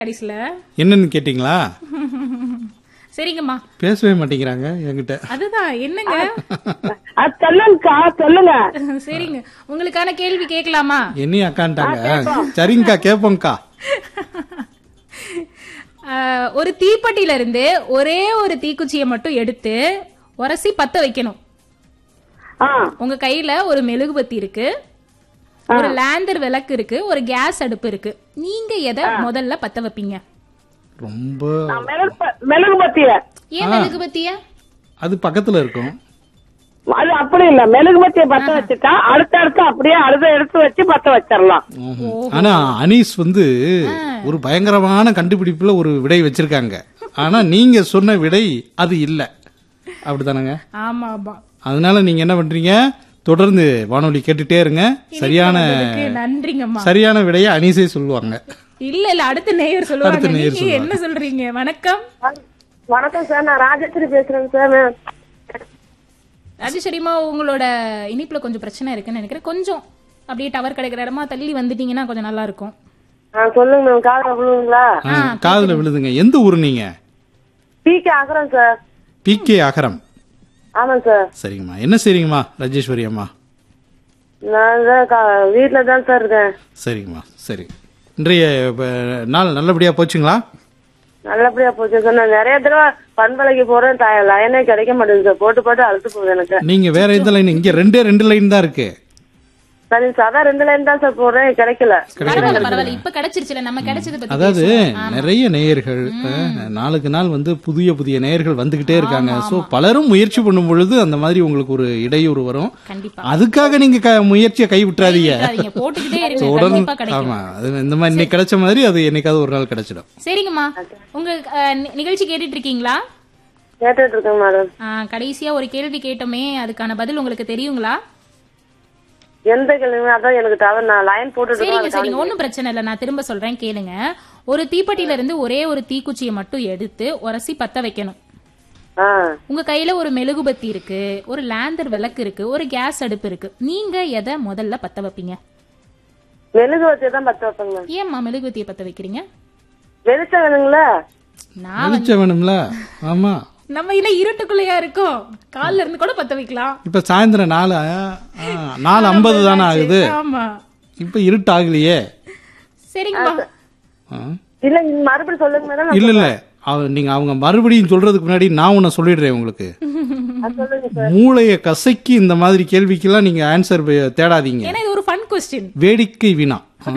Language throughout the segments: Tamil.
கடைசில என்னன்னு கேட்டிங்களா சரிங்கம்மா பேசவே மாட்டேங்கிறாங்க என்கிட்ட அதுதான் என்னங்க அது சொல்லுங்கக்கா சொல்லுங்க சரிங்க உங்களுக்கான கேள்வி கேட்கலாமா என்னையும் அக்கான்ட்டாங்க சரிங்கக்கா கேட்போங்கக்கா ஆஹ், ஒரு தீப்பெட்டியில இருந்து ஒரே ஒரு தீக்குச்சியை மட்டும் எடுத்து உரசி பத்த வைக்கணும் ஆ உங்க கையில ஒரு மெழுகுபத்தி இருக்கு ஒரு லேண்டர் விளக்கு இருக்கு ஒரு கேஸ் அடுப்பு இருக்கு நீங்க எதை முதல்ல பத்த வைப்பீங்க ரொம்ப நான் மிளகு ப- மிளகு பத்திய ஏன் மெழுகுபத்திய அது பக்கத்துல இருக்கும் அது அப்படி இல்ல மெழுகு பத்திய பத்த வச்சுட்டா அடுத்தடுத்து அப்படியே அழுத எடுத்து வச்சு பத்த வச்சிடலாம் ம்ஹும். ஆனா அனீஸ் வந்து ஒரு பயங்கரமான கண்டுபிடிப்புல ஒரு விடை வச்சிருக்காங்க ஆனா நீங்க சொன்ன விடை அது இல்ல அப்படிதானங்க ஆமா ஆமா அதனால நீங்க என்ன பண்றீங்க தொடர்ந்து வானொலி கேட்டுட்டே இருங்க சரியான அதுக்கு நன்றிங்கம்மா சரியான விடையை அனீஸே சொல்லுவாங்க இல்ல இல்ல அடுத்த நேயர் சொல்லுவாங்க அடுத்த நேயர் நீங்க என்ன சொல்றீங்க வணக்கம் வணக்கம் சார் நான் ராஜேஸ்வரி பேசுறேங்க சார் ராஜேஸ்வரிமா உங்களோட இனிப்புல கொஞ்சம் பிரச்சனை இருக்குன்னு நினைக்கிறேன் கொஞ்சம் அப்படியே டவர் கிடைக்கிற இடமா தள்ளி வந்துட்டீங்கன்னா கொஞ்சம் நல்லா இருக்கும் சொல்லுங்க மேம் காதல விழுவுங்களா ஆ, காதுல விழுதுங்க எந்த ஊர் நீங்க பிகே ஆகுறேன் சார் பி கே அகரம் ஆமாம் சார் சரிங்கம்மா என்ன செய்றீங்கம்மா ராஜேஸ்வரி அம்மா நான் வீட்டில் தான் சார் இருக்கேன் சரிங்கம்மா சரி இன்றைய ப, நாள் நல்லபடியா போச்சுங்களா நல்லபடியா போச்சு சார் நான் நிறைய தடவை பண்பலைக்கு போறேன் த- லைனே கிடைக்க மாட்டேங்குது சார் போட்டு போட்டு அழுத்து போகுது எனக்கு நீங்க வேற எந்த லைன் இங்க ரெண்டே ரெண்டு லைன் தான் இருக்கு சரி சாதா ரெண்டு லைன் தான் சார் போடுறேன் கிடைக்கல பரவாயில்ல பரவாயில்ல இப்ப கிடைச்சிருச்சுல நம்ம கிடைச்சது பத்தி அதாவது பேசுவோம். நிறைய நேயர்கள் அஹ், நாளுக்கு நாள் வந்து புதிய புதிய நேயர்கள் வந்துகிட்டே இருக்காங்க சோ பலரும் முயற்சி பண்ணும் பொழுது அந்த மாதிரி உங்களுக்கு ஒரு இடையூறு வரும் கண்டிப்பா அதுக்காக நீங்க க- முயற்சியை கை விட்டுறாதீங்க விட்டுறாதீங்க. போட்டுக்கிட்டே இருங்க தொடர்ந்து கண்டிப்பா கிடைக்கும் ஆமா அது இந்த மாதிரி இன்னைக்கு கிடைச்ச மாதிரி அது என்னைக்காவது ஒரு நாள் கிடைச்சிடும் சரிங்கம்மா உங்க அஹ், நி- நிகழ்ச்சி கேட்டுட்டு இருக்கீங்களா கேட்டுட்டு இருக்கேன் மேடம் ஆஹ், கடைசியா ஒரு கேள்வி கேட்டோமே அதுக்கான பதில் உங்களுக்கு தெரியுங்களா எந்த கேள்வி அதான் எனக்கு தவிர நான் லைன் போட்டுட்டு சரிங்க இருக்கேன் சரிங்க ஒண்ணும் பிரச்சனை இல்ல நான் திரும்ப சொல்றேன் கேளுங்க ஒரு தீப்பெட்டியில இருந்து ஒரே ஒரு தீக்குச்சியை மட்டும் எடுத்து உரசி பத்த வைக்கணும் ஆ உங்க கையில ஒரு மெழுகுபத்தி இருக்கு ஒரு லேந்தர் விளக்கு இருக்கு ஒரு கேஸ் அடுப்பு இருக்கு நீங்க எதை முதல்ல பத்த வைப்பீங்க மெழுகு வச்சு தான் பத்து வைப்பேங்க மேம் ஏம்மா மெழுகுபத்தியை பத்த வைக்கிறீங்க வெளிச்சம் வேணுங்களா நான் வெளிச்சம் வேணும்ல ஆமா நம்ம இன்னும் இருட்டுக்குள்ளேயா இருக்கோம் கால்ல இருந்து கூட பத்த வைக்கலாம் இப்ப சாயந்தரம் நாலு ஆ, நாலு ஐம்பது தானே ஆகுது ஆமா இப்ப இருட்டு ஆகலையே சரிங்கம்மா ஆ. இல்ல நீங்க மறுபடியும் சொல்லுங்க மேடம் இல்ல இல்ல அவ- நீங்க அவங்க மறுபடியும் சொல்றதுக்கு முன்னாடி நான் உன்னை சொல்லிடுறேன் உங்களுக்கு சொல்லுங்க சார் மூளைய கசக்கி இந்த மாதிரி கேள்விக்கெல்லாம் நீங்க ஆன்சர் தேடாதீங்க ஏன்னா இது ஒரு ஃபன் கொஸ்டின் வேடிக்கை வினா ஆ?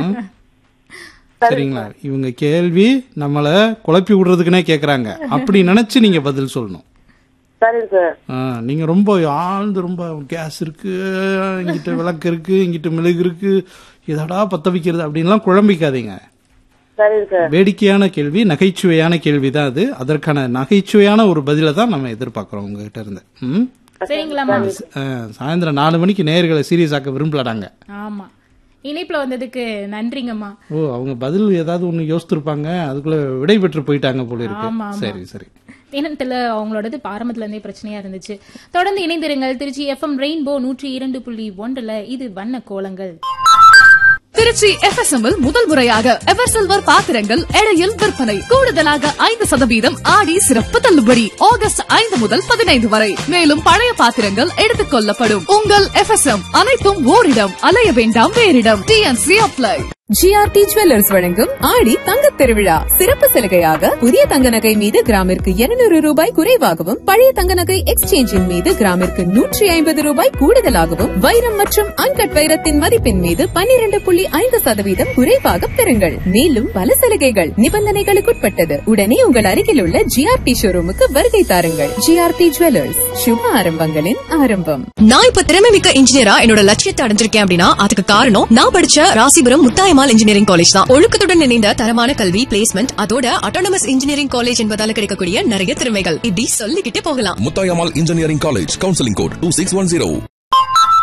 சரிங்களா இவங்க கேள்வி நம்மள குழப்பி விடுறதுக்குனே கேக்குறாங்க அப்படி நினைச்சு நீங்க பதில் சொல்லணும் சரிங்க சார் ஆ, நீங்க ரொம்ப ஆழ்ந்து ரொம்ப கேஸ் இருக்கு இங்கிட்ட விளக்கு இருக்கு இங்கிட்ட மெழுகு இருக்கு எதடா பத்த வைக்கிறது அப்படின்லாம் குழம்பிக்காதீங்க சரிங்க சார் வேடிக்கையான கேள்வி நகைச்சுவையான கேள்வி தான் அது அதற்கான நகைச்சுவையான ஒரு பதிலை தான் நம்ம எதிர்பார்க்கிறோம் உங்ககிட்ட இருந்து ம்? சரிங்களாம்மா ஆ, சாயந்தரம் நாலு மணிக்கு நேயர்களை சீரியஸ் ஆக்க விரும்பலடாங்க ஆமா இணைப்புல வந்ததுக்கு நன்றிங்கம்மா ஓ அவங்க பதில் ஏதாவது ஒண்ணு யோசித்திருப்பாங்க அதுக்குள்ள விடை பெற்று போயிட்டாங்க போல ஆமா, ஆமா. இருக்கு சரி சரி தினத்துல அவங்களோடது ஆரம்பத்துல இருந்தே பிரச்சனையா இருந்துச்சு தொடர்ந்து இணைந்திருங்கள் திருச்சி எஃப்எம் ரெயின்போ நூற்றி இரண்டு புள்ளி ஒன்றுல இது வண்ண கோலங்கள் திருச்சி FSM இல் முதல் முறையாக எவர் சில்வர் பாத்திரங்கள் எடையில் விற்பனை கூடுதலாக ஐந்து சதவீதம் ஆடி சிறப்பு தள்ளுபடி ஆகஸ்ட் ஐந்து முதல் பதினைந்து வரை மேலும் பழைய பாத்திரங்கள் எடுத்துக் கொள்ளப்படும் உங்கள் FSM அனைத்தும் ஓரிடம் அலைய வேண்டாம் வேறிடம் டிஎன்சி அப்ளை ஜிஆர்டி ஜுவல்லர்ஸ் வழங்கும் ஆடி தங்கத் திருவிழா சிறப்பு சலுகையாக புதிய தங்க நகை மீது கிராமிற்கு 200 ரூபாய் குறைவாகவும் பழைய தங்க நகை எக்ஸ்சேஞ்சின் மீது கிராமிற்கு நூற்றி ஐம்பது ரூபாய் கூடுதலாகவும் வைரம் மற்றும் அன்கட் வைரத்தின் மதிப்பின் மீது 12.5% புள்ளி ஐந்து சதவீதம் குறைவாக பெறுங்கள் மேலும் பல சலுகைகள் நிபந்தனைகளுக்குட்பட்டது உடனே உங்கள் அருகில் உள்ள ஜிஆர்டி ஷோரூமுக்கு வருகை தாருங்கள் ஜிஆர்டி ஜுவல்லர்ஸ் சுப ஆரம்பங்களின் ஆரம்பம் நான் இப்ப திறமை மிக்க இன்ஜினியரா என்னோட லட்சியத்தை அடைஞ்சிருக்கேன் அப்படின்னா அதுக்கு காரணம் நான் படிச்ச ராசிபுரம் முத்தாயமால் இன்ஜினியரிங் காலேஜ் தான் ஒழுக்கத்துடன் இணைந்த தரமான கல்வி பிளேஸ்மெண்ட் அதோட அட்டானமஸ் இன்ஜினியரிங் காலேஜ் என்பதால கிடைக்கக்கூடிய நிறைய திறமைகள் இப்படி சொல்லிக்கிட்டே போகலாம் Mutayamal Engineering College, Counseling Code 2610.